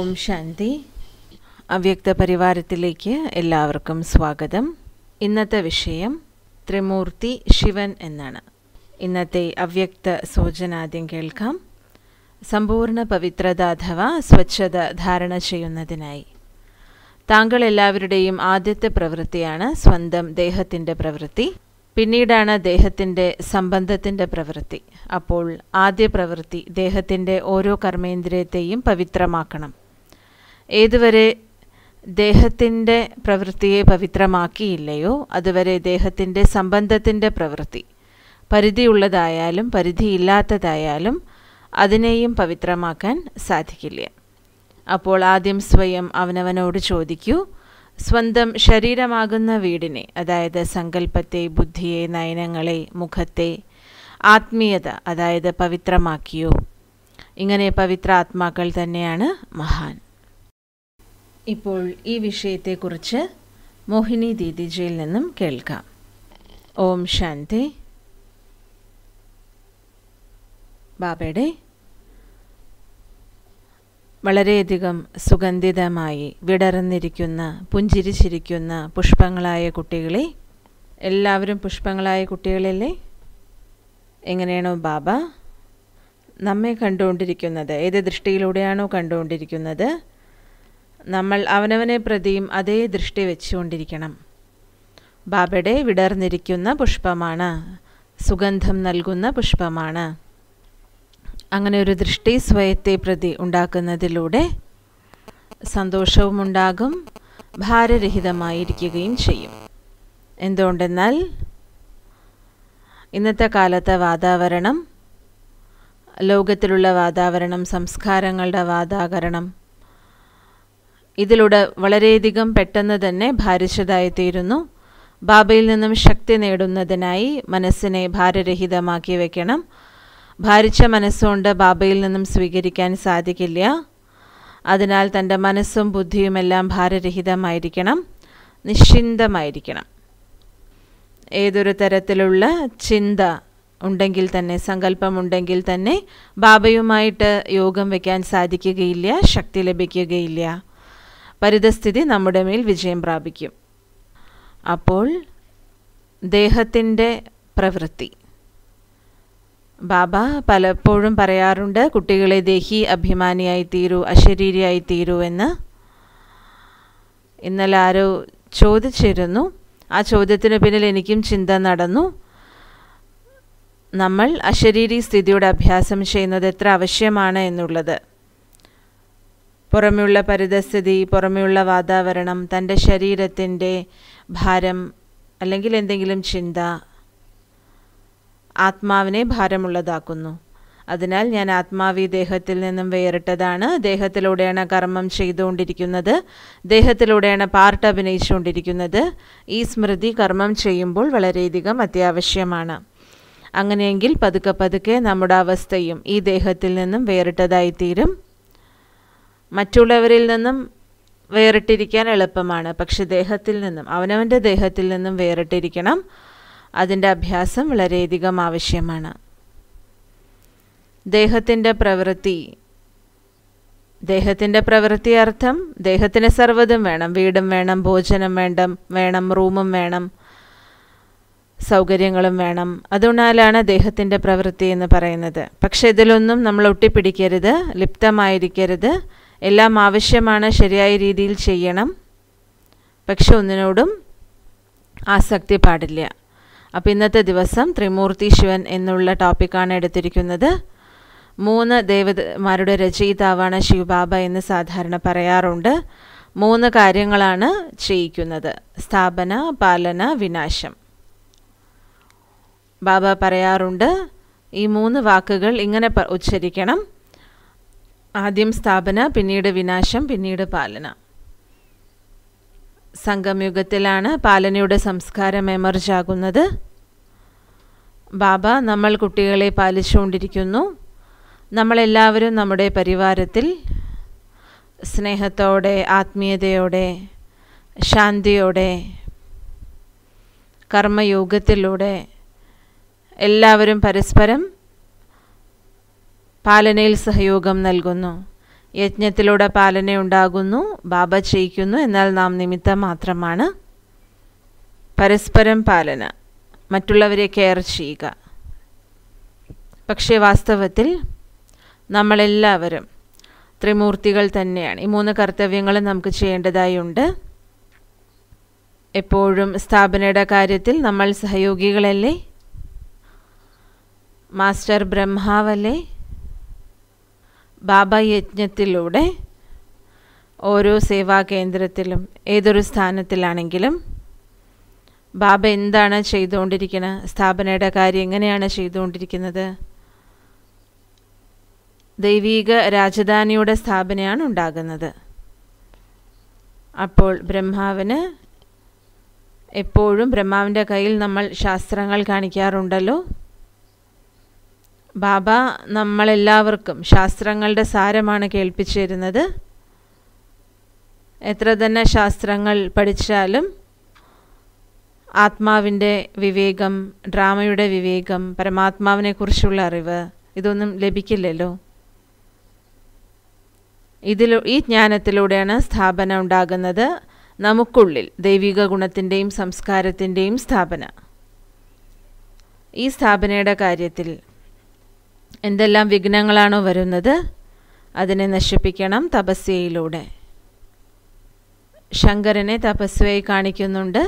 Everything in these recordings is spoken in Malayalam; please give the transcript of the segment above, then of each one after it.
ഓം ശാന്തി അവ്യക്ത പരിവാരത്തിലേക്ക് എല്ലാവർക്കും സ്വാഗതം ഇന്നത്തെ വിഷയം ത്രിമൂർത്തി ശിവൻ എന്നാണ് ഇന്നത്തെ അവ്യക്ത സൂചന ആദ്യം കേൾക്കാം സമ്പൂർണ്ണ പവിത്രത അഥവാ സ്വച്ഛത ധാരണ ചെയ്യുന്നതിനായി താങ്കൾ എല്ലാവരുടെയും ആദ്യത്തെ പ്രവൃത്തിയാണ് സ്വന്തം ദേഹത്തിൻ്റെ പ്രവൃത്തി പിന്നീടാണ് ദേഹത്തിൻ്റെ സംബന്ധത്തിൻ്റെ പ്രവൃത്തി അപ്പോൾ ആദ്യ പ്രവൃത്തി ദേഹത്തിൻ്റെ ഓരോ കർമ്മേന്ദ്രിയത്തെയും പവിത്രമാക്കണം ഏതുവരെ ദേഹത്തിൻ്റെ പ്രവൃത്തിയെ പവിത്രമാക്കിയില്ലയോ അതുവരെ ദേഹത്തിൻ്റെ സംബന്ധത്തിൻ്റെ പ്രവൃത്തി പരിധിയുള്ളതായാലും പരിധിയില്ലാത്തതായാലും അതിനെയും പവിത്രമാക്കാൻ സാധിക്കില്ല അപ്പോൾ ആദ്യം സ്വയം അവനവനോട് ചോദിക്കൂ സ്വന്തം ശരീരമാകുന്ന വീടിനെ അതായത് സങ്കല്പത്തെ ബുദ്ധിയെ നയനങ്ങളെ മുഖത്തെ ആത്മീയത അതായത് പവിത്രമാക്കിയോ ഇങ്ങനെ പവിത്ര ആത്മാക്കൾ തന്നെയാണ് മഹാൻ ഇപ്പോൾ ഈ വിഷയത്തെക്കുറിച്ച് മോഹിനി ദീദിജിയിൽ നിന്നും കേൾക്കാം ഓം ശാന്തി ബാബയുടെ വളരെയധികം സുഗന്ധിതമായി വിടർന്നിരിക്കുന്ന പുഞ്ചിരിച്ചിരിക്കുന്ന പുഷ്പങ്ങളായ കുട്ടികളെ എല്ലാവരും പുഷ്പങ്ങളായ കുട്ടികളല്ലേ എങ്ങനെയാണോ ബാബ നമ്മെ കണ്ടുകൊണ്ടിരിക്കുന്നത് ഏത് ദൃഷ്ടിയിലൂടെയാണോ കണ്ടുകൊണ്ടിരിക്കുന്നത് നമ്മൾ അവനവനെ പ്രതിയും അതേ ദൃഷ്ടി വെച്ചുകൊണ്ടിരിക്കണം ബാബയുടെ വിടർന്നിരിക്കുന്ന പുഷ്പമാണ് സുഗന്ധം നൽകുന്ന പുഷ്പമാണ് അങ്ങനെ ഒരു ദൃഷ്ടി സ്വയത്തെ പ്രതി ഉണ്ടാക്കുന്നതിലൂടെ സന്തോഷവും ഉണ്ടാകും ഭാരരഹിതമായിരിക്കുകയും ചെയ്യും എന്തുകൊണ്ടെന്നാൽ ഇന്നത്തെ കാലത്തെ വാതാവരണം ലോകത്തിലുള്ള വാതാവരണം സംസ്കാരങ്ങളുടെ വാതാകരണം ഇതിലൂടെ വളരെയധികം പെട്ടെന്ന് തന്നെ ഭാരിച്ചതായിത്തീരുന്നു ബാബയിൽ നിന്നും ശക്തി നേടുന്നതിനായി മനസ്സിനെ ഭാരരഹിതമാക്കി വെക്കണം ഭാരിച്ച മനസ്സുകൊണ്ട് ബാബയിൽ നിന്നും സ്വീകരിക്കാൻ സാധിക്കില്ല അതിനാൽ തൻ്റെ മനസ്സും ബുദ്ധിയുമെല്ലാം ഭാരരഹിതമായിരിക്കണം നിശ്ചിന്തമായിരിക്കണം ഏതൊരു തരത്തിലുള്ള ചിന്ത ഉണ്ടെങ്കിൽ തന്നെ സങ്കല്പമുണ്ടെങ്കിൽ തന്നെ ബാബയുമായിട്ട് യോഗം വയ്ക്കാൻ സാധിക്കുകയില്ല ശക്തി ലഭിക്കുകയില്ല പരിതസ്ഥിതി നമ്മുടെ മേൽ വിജയം പ്രാപിക്കും അപ്പോൾ ദേഹത്തിൻ്റെ പ്രവൃത്തി ബാബ പലപ്പോഴും പറയാറുണ്ട് കുട്ടികളെ ദേഹി അഭിമാനിയായി തീരൂ അശരീരിയായി തീരൂ എന്ന് ഇന്നലെ ആരോ ചോദിച്ചിരുന്നു ആ ചോദ്യത്തിന് പിന്നിൽ എനിക്കും ചിന്ത നടന്നു നമ്മൾ അശരീരി സ്ഥിതിയുടെ അഭ്യാസം ചെയ്യുന്നത് എത്ര ആവശ്യമാണ് എന്നുള്ളത് പുറമെയുള്ള പരിതസ്ഥിതി പുറമെയുള്ള വാതാവരണം തൻ്റെ ശരീരത്തിൻ്റെ ഭാരം അല്ലെങ്കിൽ എന്തെങ്കിലും ചിന്ത ആത്മാവിനെ ഭാരമുള്ളതാക്കുന്നു അതിനാൽ ഞാൻ ആത്മാവി ദേഹത്തിൽ നിന്നും വേറിട്ടതാണ് ദേഹത്തിലൂടെയാണ് കർമ്മം ചെയ്തുകൊണ്ടിരിക്കുന്നത് ദേഹത്തിലൂടെയാണ് പാർട്ട് അഭിനയിച്ചുകൊണ്ടിരിക്കുന്നത് ഈ സ്മൃതി കർമ്മം ചെയ്യുമ്പോൾ വളരെയധികം അത്യാവശ്യമാണ് അങ്ങനെയെങ്കിൽ പതുക്കെ പതുക്കെ നമ്മുടെ അവസ്ഥയും ഈ ദേഹത്തിൽ നിന്നും വേറിട്ടതായിത്തീരും മറ്റുള്ളവരിൽ നിന്നും വേറിട്ടിരിക്കാൻ എളുപ്പമാണ് പക്ഷെ ദേഹത്തിൽ നിന്നും അവനവൻ്റെ ദേഹത്തിൽ നിന്നും വേറിട്ടിരിക്കണം അതിൻ്റെ അഭ്യാസം വളരെയധികം ആവശ്യമാണ് ദേഹത്തിൻ്റെ പ്രവൃത്തി ദേഹത്തിൻ്റെ പ്രവൃത്തി അർത്ഥം ദേഹത്തിന് സർവ്വതും വേണം വീടും വേണം ഭോജനം വേണം വേണം റൂമും വേണം സൗകര്യങ്ങളും വേണം അതുകൊണ്ടാലാണ് ദേഹത്തിൻ്റെ പ്രവൃത്തി എന്ന് പറയുന്നത് പക്ഷെ ഇതിലൊന്നും നമ്മൾ ഒട്ടിപ്പിടിക്കരുത് ലിപ്തമായിരിക്കരുത് എല്ലാം ആവശ്യമാണ് ശരിയായ രീതിയിൽ ചെയ്യണം പക്ഷെ ഒന്നിനോടും ആസക്തി പാടില്ല അപ്പോൾ ഇന്നത്തെ ദിവസം ത്രിമൂർത്തി ശിവൻ എന്നുള്ള ടോപ്പിക്കാണ് എടുത്തിരിക്കുന്നത് മൂന്ന് ദേവതമാരുടെ രചയിതാവാണ് ശിവബാബ എന്ന് സാധാരണ പറയാറുണ്ട് മൂന്ന് കാര്യങ്ങളാണ് ചെയ്യിക്കുന്നത് സ്ഥാപന പാലന വിനാശം ബാബ പറയാറുണ്ട് ഈ മൂന്ന് വാക്കുകൾ ഇങ്ങനെ ഉച്ചരിക്കണം ആദ്യം സ്ഥാപന പിന്നീട് വിനാശം പിന്നീട് പാലന സംഗമയുഗത്തിലാണ് പാലനയുടെ സംസ്കാരം എമർജ് ആകുന്നത് ബാബ നമ്മൾ കുട്ടികളെ പാലിച്ചുകൊണ്ടിരിക്കുന്നു നമ്മളെല്ലാവരും നമ്മുടെ പരിവാരത്തിൽ സ്നേഹത്തോടെ ആത്മീയതയോടെ ശാന്തിയോടെ കർമ്മയോഗത്തിലൂടെ എല്ലാവരും പരസ്പരം പാലനയിൽ സഹയോഗം നൽകുന്നു യജ്ഞത്തിലൂടെ പാലന ഉണ്ടാകുന്നു ബാബ ചെയ്യിക്കുന്നു എന്നാൽ നാം നിമിത്തം മാത്രമാണ് പരസ്പരം പാലന മറ്റുള്ളവരെ കെയർ ചെയ്യുക പക്ഷേ വാസ്തവത്തിൽ നമ്മളെല്ലാവരും ത്രിമൂർത്തികൾ തന്നെയാണ് ഈ മൂന്ന് കർത്തവ്യങ്ങളും നമുക്ക് ചെയ്യേണ്ടതായി ഉണ്ട് എപ്പോഴും സ്ഥാപനയുടെ കാര്യത്തിൽ നമ്മൾ സഹയോഗികളല്ലേ മാസ്റ്റർ ബ്രഹ്മാവല്ലേ ബാബ യജ്ഞത്തിലൂടെ ഓരോ സേവാ കേന്ദ്രത്തിലും ഏതൊരു സ്ഥാനത്തിലാണെങ്കിലും ബാബ എന്താണ് ചെയ്തുകൊണ്ടിരിക്കുന്നത് സ്ഥാപനയുടെ കാര്യം എങ്ങനെയാണ് ചെയ്തുകൊണ്ടിരിക്കുന്നത് ദൈവീക രാജധാനിയുടെ സ്ഥാപനയാണ് ഉണ്ടാകുന്നത് അപ്പോൾ ബ്രഹ്മാവിന് എപ്പോഴും ബ്രഹ്മാവിൻ്റെ കയ്യിൽ നമ്മൾ ശാസ്ത്രങ്ങൾ കാണിക്കാറുണ്ടല്ലോ ബാബ നമ്മളെല്ലാവർക്കും ശാസ്ത്രങ്ങളുടെ സാരമാണ് കേൾപ്പിച്ചു തരുന്നത് എത്ര തന്നെ ശാസ്ത്രങ്ങൾ പഠിച്ചാലും ആത്മാവിൻ്റെ വിവേകം ഡ്രാമയുടെ വിവേകം പരമാത്മാവിനെക്കുറിച്ചുള്ള അറിവ് ഇതൊന്നും ലഭിക്കില്ലല്ലോ ഇതിൽ ഈ ജ്ഞാനത്തിലൂടെയാണ് സ്ഥാപന ഉണ്ടാകുന്നത് നമുക്കുള്ളിൽ ദൈവിക ഗുണത്തിൻ്റെയും സംസ്കാരത്തിൻ്റെയും സ്ഥാപന ഈ സ്ഥാപനയുടെ കാര്യത്തിൽ എന്തെല്ലാം വിഘ്നങ്ങളാണോ വരുന്നത് അതിനെ നശിപ്പിക്കണം തപസ്യയിലൂടെ ശങ്കരനെ തപസ്യയായി കാണിക്കുന്നുണ്ട്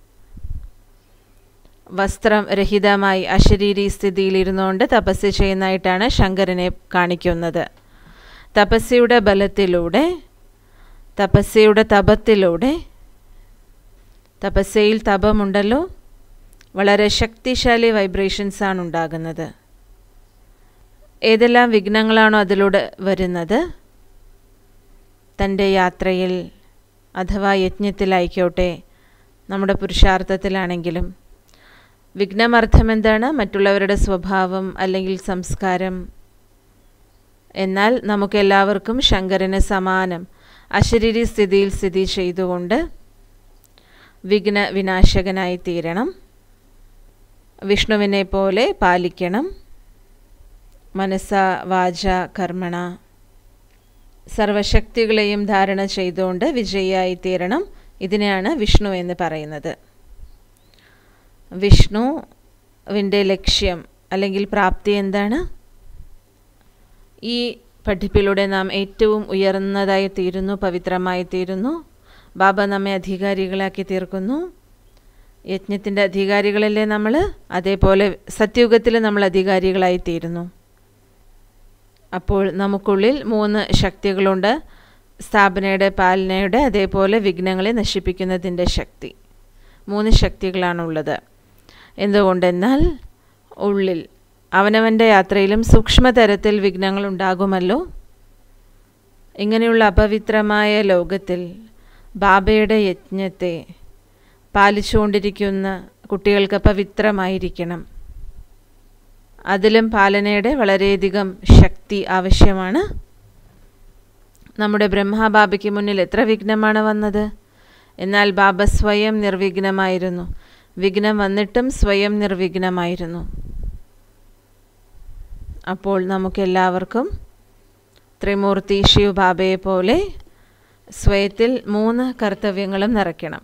വസ്ത്രം രഹിതമായി അശരീരി സ്ഥിതിയിലിരുന്നുകൊണ്ട് തപസ്യ ചെയ്യുന്നതായിട്ടാണ് ശങ്കരനെ കാണിക്കുന്നത് തപസ്യയുടെ ബലത്തിലൂടെ തപസ്യയുടെ തപത്തിലൂടെ തപസ്യയിൽ തപമുണ്ടല്ലോ വളരെ ശക്തിശാലി വൈബ്രേഷൻസ് ആണ് ഉണ്ടാകുന്നത് ഏതെല്ലാം വിഘ്നങ്ങളാണോ അതിലൂടെ വരുന്നത് തൻ്റെ യാത്രയിൽ അഥവാ യജ്ഞത്തിലായിക്കോട്ടെ നമ്മുടെ പുരുഷാർത്ഥത്തിലാണെങ്കിലും വിഘ്നമർത്ഥം എന്താണ് മറ്റുള്ളവരുടെ സ്വഭാവം അല്ലെങ്കിൽ സംസ്കാരം എന്നാൽ നമുക്കെല്ലാവർക്കും ശങ്കരന് സമാനം അശരീരി സ്ഥിതിയിൽ സ്ഥിതി ചെയ്തുകൊണ്ട് വിഘ്ന വിനാശകനായി തീരണം വിഷ്ണുവിനെ പോലെ പാലിക്കണം മനസ്സ വാച കർമ്മണ സർവശക്തികളെയും ധാരണ ചെയ്തുകൊണ്ട് വിജയിയായി തീരണം ഇതിനെയാണ് വിഷ്ണു എന്ന് പറയുന്നത് വിഷ്ണുവിൻ്റെ ലക്ഷ്യം അല്ലെങ്കിൽ പ്രാപ്തി എന്താണ് ഈ പഠിപ്പിലൂടെ നാം ഏറ്റവും ഉയർന്നതായി തീരുന്നു പവിത്രമായി തീരുന്നു ബാബ നമ്മെ അധികാരികളാക്കി തീർക്കുന്നു യജ്ഞത്തിൻ്റെ അധികാരികളല്ലേ നമ്മൾ അതേപോലെ സത്യുഗത്തിൽ നമ്മൾ അധികാരികളായി തീരുന്നു അപ്പോൾ നമുക്കുള്ളിൽ മൂന്ന് ശക്തികളുണ്ട് സ്ഥാപനയുടെ പാലനയുടെ അതേപോലെ വിഘ്നങ്ങളെ നശിപ്പിക്കുന്നതിൻ്റെ ശക്തി മൂന്ന് ശക്തികളാണുള്ളത് എന്തുകൊണ്ടെന്നാൽ ഉള്ളിൽ അവനവൻ്റെ യാത്രയിലും സൂക്ഷ്മതരത്തിൽ വിഘ്നങ്ങൾ ഉണ്ടാകുമല്ലോ ഇങ്ങനെയുള്ള അപവിത്രമായ ലോകത്തിൽ ബാബയുടെ യജ്ഞത്തെ പാലിച്ചുകൊണ്ടിരിക്കുന്ന കുട്ടികൾക്ക് പവിത്രമായിരിക്കണം അതിലും പാലനയുടെ വളരെയധികം ശക്തി ആവശ്യമാണ് നമ്മുടെ ബ്രഹ്മാബാബയ്ക്ക് മുന്നിൽ എത്ര വിഘ്നമാണ് വന്നത് എന്നാൽ ബാബ സ്വയം നിർവിഘ്നമായിരുന്നു വിഘ്നം വന്നിട്ടും സ്വയം നിർവിഘ്നമായിരുന്നു അപ്പോൾ നമുക്കെല്ലാവർക്കും ത്രിമൂർത്തി ശിവ് ബാബയെ പോലെ സ്വയത്തിൽ മൂന്ന് കർത്തവ്യങ്ങളും നിറയ്ക്കണം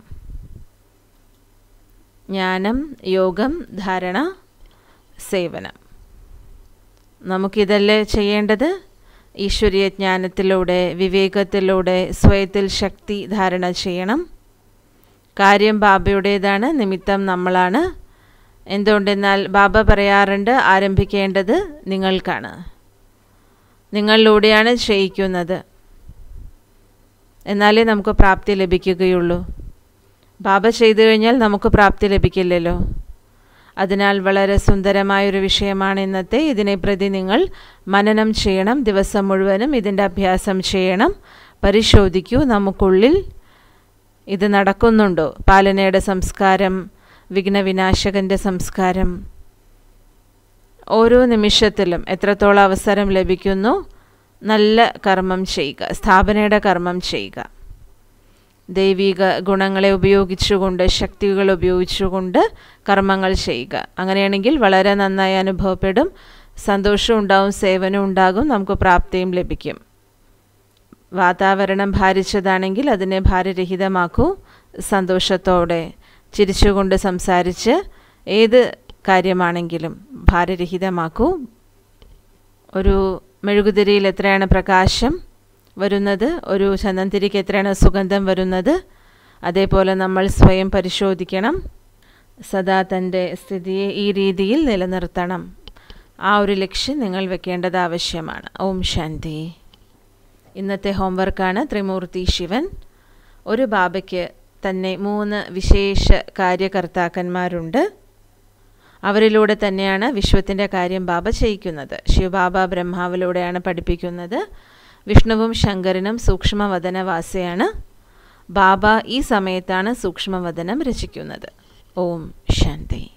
ജ്ഞാനം യോഗം ധാരണ സേവനം നമുക്കിതല്ലേ ചെയ്യേണ്ടത് ഈശ്വരീയ ജ്ഞാനത്തിലൂടെ വിവേകത്തിലൂടെ സ്വയത്തിൽ ശക്തി ധാരണ ചെയ്യണം കാര്യം ബാബയുടേതാണ് നിമിത്തം നമ്മളാണ് എന്തുകൊണ്ടെന്നാൽ ബാബ പറയാറുണ്ട് ആരംഭിക്കേണ്ടത് നിങ്ങൾക്കാണ് നിങ്ങളിലൂടെയാണ് ചെയ്യിക്കുന്നത് എന്നാലേ നമുക്ക് പ്രാപ്തി ലഭിക്കുകയുള്ളൂ ബാബ ചെയ്തു കഴിഞ്ഞാൽ നമുക്ക് പ്രാപ്തി ലഭിക്കില്ലല്ലോ അതിനാൽ വളരെ സുന്ദരമായൊരു വിഷയമാണ് ഇന്നത്തെ ഇതിനെ പ്രതി നിങ്ങൾ മനനം ചെയ്യണം ദിവസം മുഴുവനും ഇതിൻ്റെ അഭ്യാസം ചെയ്യണം പരിശോധിക്കൂ നമുക്കുള്ളിൽ ഇത് നടക്കുന്നുണ്ടോ പാലനയുടെ സംസ്കാരം വിഘ്നവിനാശകൻ്റെ സംസ്കാരം ഓരോ നിമിഷത്തിലും എത്രത്തോളം അവസരം ലഭിക്കുന്നു നല്ല കർമ്മം ചെയ്യുക സ്ഥാപനയുടെ കർമ്മം ചെയ്യുക ദൈവിക ഗുണങ്ങളെ ഉപയോഗിച്ചുകൊണ്ട് ശക്തികൾ ഉപയോഗിച്ചുകൊണ്ട് കർമ്മങ്ങൾ ചെയ്യുക അങ്ങനെയാണെങ്കിൽ വളരെ നന്നായി അനുഭവപ്പെടും സന്തോഷം ഉണ്ടാവും സേവനം ഉണ്ടാകും നമുക്ക് പ്രാപ്തിയും ലഭിക്കും വാതാവരണം ഭാരിച്ചതാണെങ്കിൽ അതിനെ ഭാരരഹിതമാക്കൂ സന്തോഷത്തോടെ ചിരിച്ചുകൊണ്ട് സംസാരിച്ച് ഏത് കാര്യമാണെങ്കിലും ഭാരരഹിതമാക്കൂ ഒരു മെഴുകുതിരിയിൽ എത്രയാണ് പ്രകാശം വരുന്നത് ഒരു ചന്ദനത്തിരിക്ക് എത്രയാണ് സുഗന്ധം വരുന്നത് അതേപോലെ നമ്മൾ സ്വയം പരിശോധിക്കണം സദാ തൻ്റെ സ്ഥിതിയെ ഈ രീതിയിൽ നിലനിർത്തണം ആ ഒരു ലക്ഷ്യം നിങ്ങൾ വെക്കേണ്ടത് ആവശ്യമാണ് ഓം ശാന്തി ഇന്നത്തെ ഹോംവർക്കാണ് ത്രിമൂർത്തി ശിവൻ ഒരു ബാബയ്ക്ക് തന്നെ മൂന്ന് വിശേഷ കാര്യകർത്താക്കന്മാരുണ്ട് അവരിലൂടെ തന്നെയാണ് വിശ്വത്തിൻ്റെ കാര്യം ബാബ ചെയ്യിക്കുന്നത് ശിവബാബ ബ്രഹ്മാവിലൂടെയാണ് പഠിപ്പിക്കുന്നത് വിഷ്ണുവും ശങ്കരനും സൂക്ഷ്മവദനവാസിയാണ് ബാബ ഈ സമയത്താണ് സൂക്ഷ്മവദനം രചിക്കുന്നത് ഓം ശാന്തി